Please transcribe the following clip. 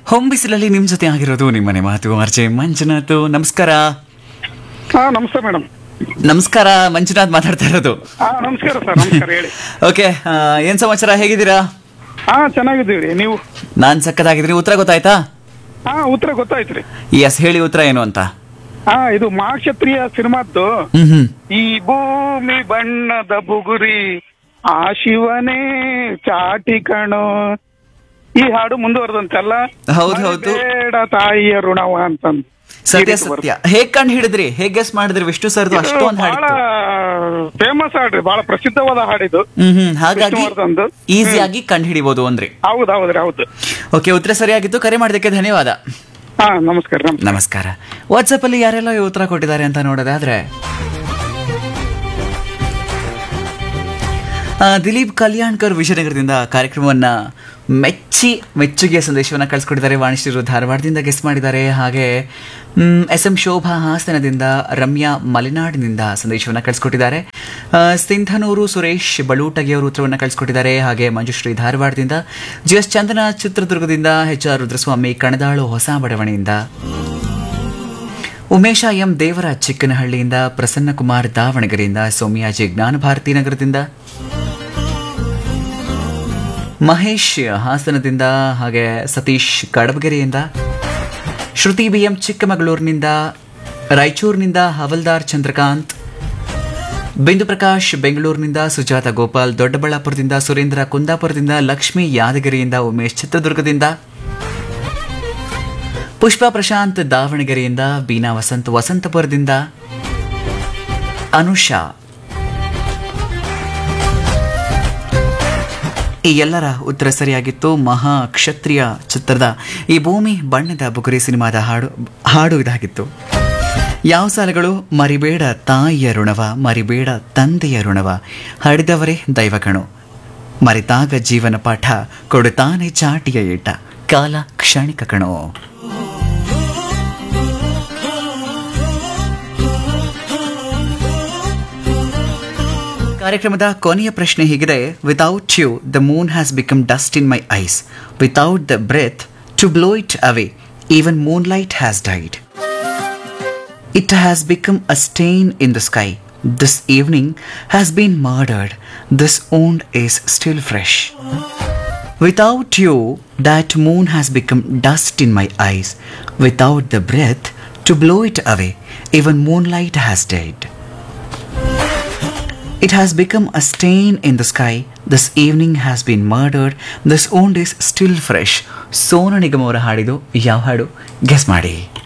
ಹೊಂಬಿಸಿಲಲ್ಲಿ ನಿಮ್ ಜೊತೆ ಆಗಿರೋದು ನಿಮ್ಮನೆ ಮಾತು ಅರ್ಜೆ ಮಂಜುನಾಥ್ ನಮಸ್ಕಾರ ಹಾ ನಮಸ್ತೆ ಮೇಡಮ್ ನಮಸ್ಕಾರ ಮಂಜುನಾಥ್ ಮಾತಾಡ್ತಾ ಇರೋದು ಹಾ ನಮಸ್ಕಾರ ಸರ್ ನಮಸ್ಕಾರ ಹೇಳಿ ಓಕೆ ಏನ್ ಸಮಾಚಾರ ಹೇಗಿದ್ದೀರಾ ಹಾ ಚೆನ್ನಾಗಿದ್ದೀವಿ ನೀವು ನಾನ್ ಸಕ್ಕತ್ತಾಗಿದ್ದೀನಿ ಉತ್ತರ ಗೊತ್ತಾಯ್ತಾ ಹಾ ಉತ್ತರ ಗೊತ್ತಾಯ್ತ್ರಿ ಎಸ್ ಹೇಳಿ ಉತ್ತರ ಏನು ಅಂತ ಹಾ ಇದು ಮಹಾಕ್ಷತ್ರಿಯ ಸಿನಿಮಾದ್ದು ಹ್ಮ್ ಹ್ಮ್ ಈ ಭೂಮಿ ಬಣ್ಣದ ಬುಗುರಿ ಆ ಶಿವನೇ ಚಾಟಿ ಕಣೋ ಈ ಹಾಡು ಮುಂದುವರೆದಂತೆಲ್ಲ ಹೌದು, ಹೌದು. ಬೇಡ ತಾಯಿಯ ಋಣವ ಅಂತಂದು ಈ ಸತ್ಯ ರೀತಿ ಸತ್ಯ ಹೇಗ್ ಕಂಡು ಹಿಡಿದ್ರಿ ಹೇಗ್ ಗೆಸ್ ಮಾಡಿದ್ರಿ ವಿಷ್ಣು ಸರ್ದು ಇದು ಅಷ್ಟೊಂದು ಬಹಳ ಹಾಡಿತ್ತು ಫೇಮಸ್ ಹಾಡ್ರಿ ಬಹಳ ಪ್ರಸಿದ್ಧವಾದ ಹಾಡಿದು ಹ್ಮ್ ಹ್ಮ್ ಹಾಗಾಗಿ ವಿಷ್ಣುವರ್ಧನ್ದು. ಈಸಿಯಾಗಿ ಕಂಡು ಹಿಡಿಬಹುದು ಅಂದ್ರಿ ಹೌದು ಹೌದ್ರಿ ಹೌದು ಓಕೆ ಉತ್ತರ ಸರಿಯಾಗಿತ್ತು ಕರೆ ಮಾಡೋದಕ್ಕೆ ಧನ್ಯವಾದ ಹಾ ನಮಸ್ಕಾರ ನಮಸ್ಕಾರ ನಮಸ್ಕಾರ ವಾಟ್ಸಪ್ ಅಲ್ಲಿ ಯಾರೆಲ್ಲ ಈ ಉತ್ತರ ಕೊಟ್ಟಿದ್ದಾರೆ ಅಂತ ನೋಡೋದಾದ್ರೆ ಆ, ದಿಲೀಪ್ ಕಲ್ಯಾಣ್ಕರ್ ವಿಜಯನಗರದಿಂದ ಕಾರ್ಯಕ್ರಮವನ್ನ ಮೆಚ್ಚಿ ಮೆಚ್ಚುಗೆಯ ಸಂದೇಶವನ್ನ ಕಳಿಸ್ಕೊಟ್ಟಿದ್ದಾರೆ ವಾಣಿಶ್ರೀರು ಧಾರವಾಡದಿಂದ ಗೆಸ್ ಮಾಡಿದ್ದಾರೆ ಹಾಗೆ ಎಸ್ ಎಂ ಶೋಭಾ ಹಾಸನದಿಂದ ರಮ್ಯಾ ಮಲೆನಾಡಿನಿಂದ ಸಂದೇಶವನ್ನ ಕಳಿಸ್ಕೊಟ್ಟಿದ್ದಾರೆ ಆ, ಸಿಂಧನೂರು ಸುರೇಶ್ ಬಲೂಟಗಿ ಅವರು ಉತ್ತರವನ್ನು ಕಳಿಸ್ಕೊಟ್ಟಿದ್ದಾರೆ ಹಾಗೆ ಮಂಜುಶ್ರೀ ಧಾರವಾಡದಿಂದ ಜಿ ಎಸ್ ಚಂದನ ಚಿತ್ರದುರ್ಗದಿಂದ ಎಚ್ ಆರ್ ರುದ್ರಸ್ವಾಮಿ ಕಣದಾಳು ಹೊಸ ಬಡಾವಣೆಯಿಂದ ಉಮೇಶ ಎಂ ದೇವರ ಚಿಕ್ಕನಹಳ್ಳಿಯಿಂದ ಪ್ರಸನ್ನಕುಮಾರ್ ದಾವಣಗೆರೆಯಿಂದ ಸೌಮ್ಯಾಜಿ ಜ್ಞಾನಭಾರತಿ ನಗರದಿಂದ ಮಹೇಶ್ ಹಾಸನದಿಂದ ಹಾಗೆ ಸತೀಶ್ ಕಡಬಗೆರೆಯಿಂದ ಶ್ರುತಿ ಬಿ ಎಂ ಚಿಕ್ಕಮಗಳೂರಿನಿಂದ ರಾಯಚೂರಿನಿಂದ ಹವಲ್ದಾರ್ ಚಂದ್ರಕಾಂತ್ ಬಿಂದು ಪ್ರಕಾಶ್ ಬೆಂಗಳೂರಿನಿಂದ ಸುಜಾತ ಗೋಪಾಲ್ ದೊಡ್ಡಬಳ್ಳಾಪುರದಿಂದ ಸುರೇಂದ್ರ ಕುಂದಾಪುರದಿಂದ ಲಕ್ಷ್ಮೀ ಯಾದಗಿರಿಯಿಂದ ಉಮೇಶ್ ಚಿತ್ರದುರ್ಗದಿಂದ ಪುಷ್ಪ ಪ್ರಶಾಂತ್ ದಾವಣಗೆರೆಯಿಂದ ಬೀನಾ ವಸಂತ್ ವಸಂತಪುರದಿಂದ ಅನುಷಾ ಈ ಎಲ್ಲರ ಉತ್ತರ ಸರಿಯಾಗಿತ್ತು ಮಹಾ ಕ್ಷತ್ರಿಯ ಚಿತ್ರದ ಈ ಭೂಮಿ ಬಣ್ಣದ ಬುಗುರಿ ಸಿನಿಮಾದ ಹಾಡು ಹಾಡು ಇದಾಗಿತ್ತು ಯಾವ ಸಾಲಗಳು ಮರಿಬೇಡ ತಾಯಿಯ ಋಣವ ಮರಿಬೇಡ ತಂದೆಯ ಋಣವ ಹಡಿದವರೇ ದೈವಗಣು ಮರೆತಾಗ ಜೀವನ ಪಾಠ ಕೊಡುತ್ತಾನೆ ಚಾಟಿಯ ಏಟ ಕಾಲ ಕ್ಷಣಿಕ ಕಣೋ ಕಾರ್ಯಕ್ರಮದ ಕೊನೆಯ ಪ್ರಶ್ನೆ ಹೀಗಿದೆ without you the moon has become dust in my eyes without the breath to blow it away even moonlight has died It has become a stain in the sky. This evening has been murdered. This wound is still fresh. Without you, that moon has become dust in my eyes. Without the breath to blow it away, even moonlight has died. It has become a stain in the sky. This evening has been murdered. This wound is still fresh. Sonu Nigam ಅವರ ಹಾಡಿದು ಯಾವ ಹಾಡು guess ಮಾಡಿ